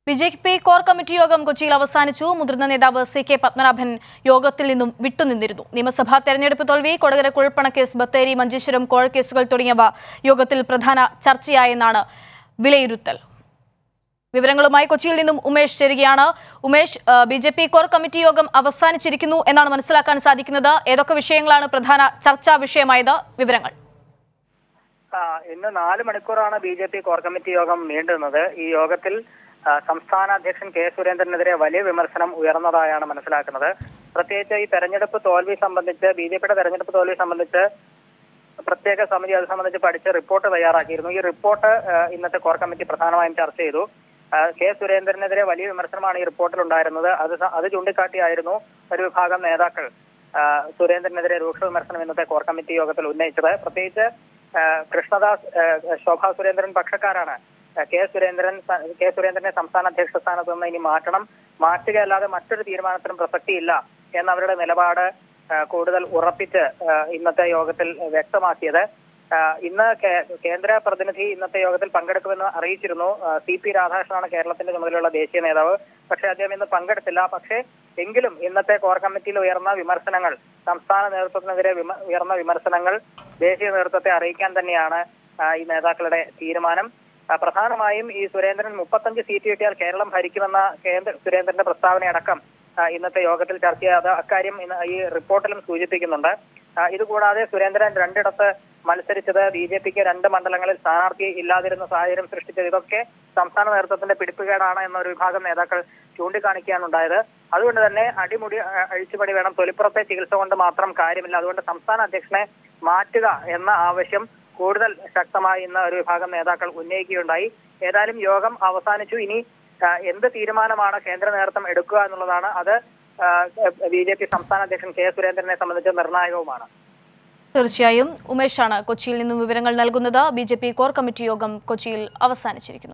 B J P core committee യോഗം കൊച്ചിയിൽ അവസാനിച്ചു മുതിർന്ന നേതാവ് സി കെ പത്മനാഭൻ യോഗത്തിൽ നിന്നും വിട്ടുനിന്നിരുന്നു നിയമസഭാ തെരഞ്ഞെടുപ്പ് തോൽവി കൊടകര കുഴൽപ്പണക്കേസ് ബത്തേരി മഞ്ചേശ്വരം കോഴ കേസുകൾ തുടങ്ങിയവ യോഗത്തിൽ പ്രധാന ചർച്ചയായെന്നാണ് വിലയിരുത്തൽ വിവരങ്ങളുമായി കൊച്ചിയിൽ നിന്നും ഉമേഷ് ചേരുകയാണ് Umesh B J P core committee യോഗം അവസാനിച്ചിരിക്കുന്നു എന്നാണ് മനസ്സിലാക്കാൻ സാധിക്കുന്നത് ഏതൊക്കെ വിഷയങ്ങളാണ് പ്രധാന ചർച്ചാ വിഷയമായത് വിവരങ്ങൾ ആ, ഇന്ന് നാല് മണിക്കൂറാണ് B J P core committee യോഗം നീണ്ടുന്നത് ഈ യോഗത്തിൽ ആ, സംസ്ഥാന അധ്യക്ഷൻ കെ സുരേന്ദ്രനെതിരെ വലിയ വിമർശനം ഉയർന്നതായാണ് മനസ്സിലാക്കുന്നത് പ്രത്യേകിച്ച് ഈ തെരഞ്ഞെടുപ്പ് തോൽവി സംബന്ധിച്ച് ബി ജെ പിയുടെ തെരഞ്ഞെടുപ്പ് തോൽവി സംബന്ധിച്ച് പ്രത്യേക സമിതി അത് സംബന്ധിച്ച് പഠിച്ച് റിപ്പോർട്ട് തയ്യാറാക്കിയിരുന്നു ഈ റിപ്പോർട്ട് ആ, ഇന്നത്തെ കോർ കമ്മിറ്റി പ്രധാനമായും ചർച്ച ചെയ്തു ആ, കെ സുരേന്ദ്രനെതിരെ വലിയ വിമർശനമാണ് ഈ റിപ്പോർട്ടിൽ ഉണ്ടായിരുന്നത് അത് സ- അത് ചൂണ്ടിക്കാട്ടിയായിരുന്നു ഒരു വിഭാഗം നേതാക്കൾ ആ, സുരേന്ദ്രനെതിരെ രൂക്ഷ വിമർശനം ഇന്നത്തെ കോർ കമ്മിറ്റി യോഗത്തിൽ ഉന്നയിച്ചത് പ്രത്യേകിച്ച് ആ, കൃഷ്ണദാസ് ആ, ശോഭാ സുരേന്ദ്രൻ പക്ഷക്കാരാണ് ആ, കെ സുരേന്ദ്രൻ സ- കെ സുരേന്ദ്രനെ സംസ്ഥാന അധ്യക്ഷ സ്ഥാനത്ത് നിന്ന് ഇനി മാറ്റണം മാറ്റുകയല്ലാതെ മറ്റൊരു തീരുമാനത്തിനും പ്രസക്തിയില്ല എന്നവരുടെ നിലപാട് ആ, കൂടുതൽ ഉറപ്പിച്ച് ആ, ഇന്നത്തെ യോഗത്തിൽ വ്യക്തമാക്കിയത് ആ, ഇന്ന് കേ- കേന്ദ്ര പ്രതിനിധി ഇന്നത്തെ യോഗത്തിൽ പങ്കെടുക്കുമെന്ന് അറിയിച്ചിരുന്നു ആ, സി പി രാധാകൃഷ്ണനാണ് കേരളത്തിന്റെ ചുമതലയുള്ള ദേശീയ നേതാവ് പക്ഷേ അദ്ദേഹം ഇന്ന് പങ്കെടുത്തില്ല പക്ഷേ എങ്കിലും ഇന്നത്തെ കോർ കമ്മിറ്റിയിൽ ഉയർന്ന വിമർശനങ്ങൾ സംസ്ഥാന നേതൃത്വത്തിനെതിരെ വിമ- ഉയർന്ന വിമർശനങ്ങൾ ദേശീയ നേതൃത്വത്തെ അറിയിക്കാൻ തന്നെയാണ് ആ, ഈ നേതാക്കളുടെ തീരുമാനം ആ, പ്രധാനമായും ഈ സുരേന്ദ്രൻ മുപ്പത്തഞ്ച് സീറ്റ് കിട്ടിയാൽ കേരളം ഭരിക്കുമെന്ന കേന്ദ്ര സുരേന്ദ്രന്റെ പ്രസ്താവനയടക്കം ആ, ഇന്നത്തെ യോഗത്തിൽ ചർച്ച ചെയ്യാതെ അക്കാര്യം ഇന്ന് ഈ റിപ്പോർട്ടിലും സൂചിപ്പിക്കുന്നുണ്ട് ആ, ഇതുകൂടാതെ സുരേന്ദ്രൻ രണ്ടിടത്ത് മത്സരിച്ചത് ബി ജെ പിക്ക് രണ്ട് മണ്ഡലങ്ങളിൽ സ്ഥാനാർത്ഥി ഇല്ലാതിരുന്ന സാഹചര്യം സൃഷ്ടിച്ചത് ഇതൊക്കെ സംസ്ഥാന നേതൃത്വത്തിന്റെ പിടിപ്പുകേടാണ് എന്നൊരു വിഭാഗം നേതാക്കൾ ചൂണ്ടിക്കാണിക്കുകയാണ് ഉണ്ടായത് അതുകൊണ്ട് തന്നെ അടിമുടി ആ, അഴിച്ചുപണി വേണം തൊലിപ്പുറത്തെ ചികിത്സ കൊണ്ട് മാത്രം കാര്യമില്ല അതുകൊണ്ട് സംസ്ഥാന അധ്യക്ഷനെ മാറ്റുക എന്ന ആവശ്യം കൂടുതൽ ശക്തമായി ഇന്ന് ഒരു വിഭാഗം നേതാക്കൾ ഉന്നയിക്കുകയുണ്ടായി ഏതായാലും യോഗം അവസാനിച്ചു ഇനി ആ, എന്ത് തീരുമാനമാണ് കേന്ദ്ര നേതൃത്വം എടുക്കുക എന്നുള്ളതാണ് അത് ബി ജെ പി സംസ്ഥാന അധ്യക്ഷൻ കെ സുരേന്ദ്രനെ സംബന്ധിച്ച് നിർണായകവുമാണ് തീർച്ചയായും ഉമേഷാണ് കൊച്ചിയിൽ നിന്നും വിവരങ്ങൾ നൽകുന്നത് B J P core committee യോഗം കൊച്ചിയിൽ അവസാനിച്ചിരിക്കുന്നു